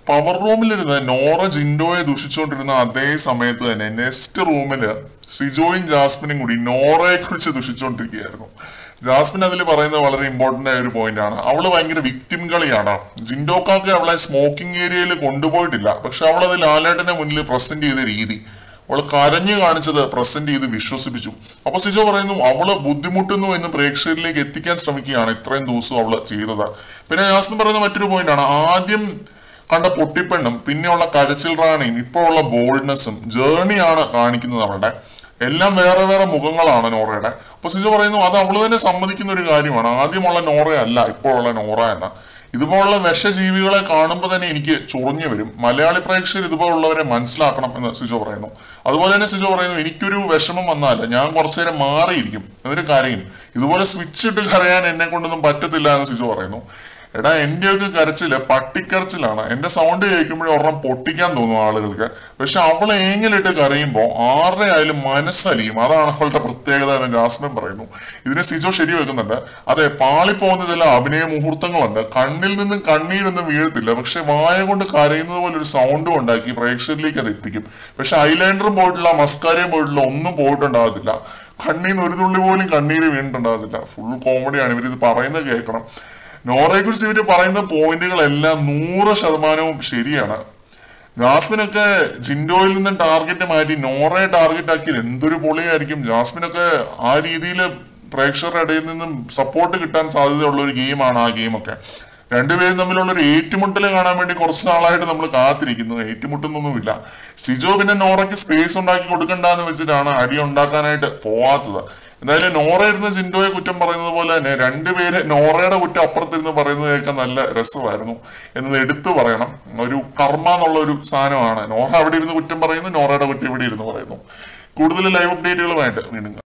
Power റൂമിലിരുന്ന് Nora ജിൻഡോയെ ദുഷിച്ചുകൊണ്ടിരുന്ന അതേ സമയത്ത് തന്നെ നെക്സ്റ്റ് റൂമില് സിജോയും ജാസ്മിനും കൂടി നോറയെ കുറിച്ച് ദുഷിച്ചുകൊണ്ടിരിക്കുകയായിരുന്നു ജാസ്മിൻ അതിൽ പറയുന്നത് വളരെ ഇമ്പോർട്ടന്റ് ആയ ഒരു പോയിന്റ് ആണ് അവള് ഭയങ്കര വിക്ടിം കളിയാണ് ജിൻഡോക്കാക്ക് അവളെ സ്മോക്കിംഗ് ഏരിയയിൽ കൊണ്ടുപോയിട്ടില്ല പക്ഷെ അവൾ അത് ലാലേട്ടന്റെ മുന്നിൽ പ്രസന്റ് ചെയ്ത രീതി അവൾ കരഞ്ഞു കാണിച്ചത് പ്രസന്റ് ചെയ്ത് വിശ്വസിപ്പിച്ചു അപ്പൊ സിജോ പറയുന്നു അവള് ബുദ്ധിമുട്ടുന്നു എന്ന് പ്രേക്ഷകരിലേക്ക് എത്തിക്കാൻ ശ്രമിക്കുകയാണ് ഇത്രയും ദിവസം അവള് ചെയ്തത് പിന്നെ ജാസ്മിൻ പറയുന്ന മറ്റൊരു പോയിന്റ് ആണ് ആദ്യം കണ്ട പൊട്ടിപ്പെണ്ണും പിന്നെയുള്ള കരച്ചിൽ റാണിയും ഇപ്പോൾ ഉള്ള ബോൾഡ്നെസ്സും ജേർണിയാണ് കാണിക്കുന്നത് അവളുടെ എല്ലാം വേറെ വേറെ മുഖങ്ങളാണ് നോറയുടെ അപ്പൊ സിജു പറയുന്നു അത് അവള് തന്നെ സമ്മതിക്കുന്ന ഒരു കാര്യമാണ് ആദ്യമുള്ള നോറയല്ല ഇപ്പോഴുള്ള നോറ എന്ന ഇതുപോലുള്ള വിഷജീവികളെ കാണുമ്പോൾ തന്നെ എനിക്ക് ചൊറിഞ്ഞു വരും മലയാളി പ്രേക്ഷകർ ഇതുപോലുള്ളവരെ മനസ്സിലാക്കണം എന്ന് സിജോ പറയുന്നു അതുപോലെ തന്നെ സിജോ പറയുന്നു എനിക്കൊരു വിഷമം വന്നാൽ ഞാൻ കുറച്ചു നേരം മാറിയിരിക്കും എന്നൊരു കാര്യം ഇതുപോലെ സ്വിച്ച് ഇട്ട് കരയാൻ എന്നെ കൊണ്ടൊന്നും പറ്റത്തില്ല എന്ന് സിജോ പറയുന്നു എടാ എന്റെയൊക്കെ കരച്ചില് പട്ടിക്കരച്ചിലാണ് എന്റെ സൗണ്ട് കേൾക്കുമ്പോഴേ ഒരെണ്ണം പൊട്ടിക്കാൻ തോന്നും ആളുകൾക്ക് പക്ഷെ അവൾ ഏങ്ങിലിട്ട് കരയുമ്പോ ആരുടെ ആയാലും മനസ്സലിയും അതാണ് അവളുടെ പ്രത്യേകത എന്ന് ജാസ്മിൻ പറയുന്നു ഇതിനെ സിജോ ശരിവെക്കുന്നുണ്ട് അതെ പാളിപ്പോകുന്ന ചില അഭിനയ മുഹൂർത്തങ്ങളുണ്ട് കണ്ണിൽ നിന്നും കണ്ണീരൊന്നും വീഴത്തില്ല പക്ഷെ വായ കൊണ്ട് കരയുന്നത് പോലെ ഒരു സൗണ്ടും ഉണ്ടാക്കി പ്രേക്ഷകരിലേക്ക് അത് എത്തിക്കും പക്ഷെ ഐലൈനറും പോയിട്ടില്ല മസ്കാരയും പോയിട്ടില്ല ഒന്നും പോയിട്ടുണ്ടാകത്തില്ല കണ്ണീന്ന് ഒരു തുള്ളി പോലും കണ്ണീര് വീണിട്ടുണ്ടാകത്തില്ല ഫുൾ കോമഡിയാണ് ഇവരിത് പറയുന്നത് കേൾക്കണം നോറയെ കുറിച്ച് ഇവര് പറയുന്ന പോയിന്റുകളെല്ലാം നൂറ് ശതമാനവും ശരിയാണ് ജാസ്മിനൊക്കെ ജിൻഡോയിൽ നിന്നും ടാർഗറ്റ് മാറ്റി നോറയെ ടാർഗറ്റ് ആക്കിയത് എന്തൊരു പൊളിയായിരിക്കും ജാസ്മിനൊക്കെ ആ രീതിയിൽ പ്രേക്ഷകരുടെ ഇടയിൽ നിന്നും സപ്പോർട്ട് കിട്ടാൻ സാധ്യതയുള്ള ഒരു ഗെയിമാണ് ആ ഗെയിമൊക്കെ രണ്ടുപേരും തമ്മിലുള്ള ഒരു ഏറ്റുമുട്ടൽ കാണാൻ വേണ്ടി കുറച്ച് നാളായിട്ട് നമ്മൾ കാത്തിരിക്കുന്നു ഏറ്റുമുട്ടുന്നൊന്നുമില്ല സിജോ പിന്നെ നോറയ്ക്ക് സ്പേസ് ഉണ്ടാക്കി കൊടുക്കണ്ടെന്ന് വെച്ചിട്ടാണ് അടി ഉണ്ടാക്കാനായിട്ട് പോവാത്തത് എന്തായാലും നോറ ഇരുന്ന് ജിൻഡോയെ കുറ്റം പറയുന്നത് പോലെ തന്നെ രണ്ടുപേര് നോറയുടെ കുറ്റം അപ്പുറത്തിരുന്ന് പറയുന്നത് കേൾക്കാൻ നല്ല രസമായിരുന്നു എന്നത് എടുത്തു പറയണം ഒരു കർമ്മ എന്നുള്ള ഒരു സാധനമാണ് നോറ അവിടെ ഇരുന്ന് കുറ്റം പറയുന്നു നോറയുടെ കുറ്റം ഇവിടെ ഇരുന്ന് പറയുന്നു കൂടുതൽ ലൈവ് അപ്ഡേറ്റുകൾ വേണ്ട വീണ്ടും കാണാം.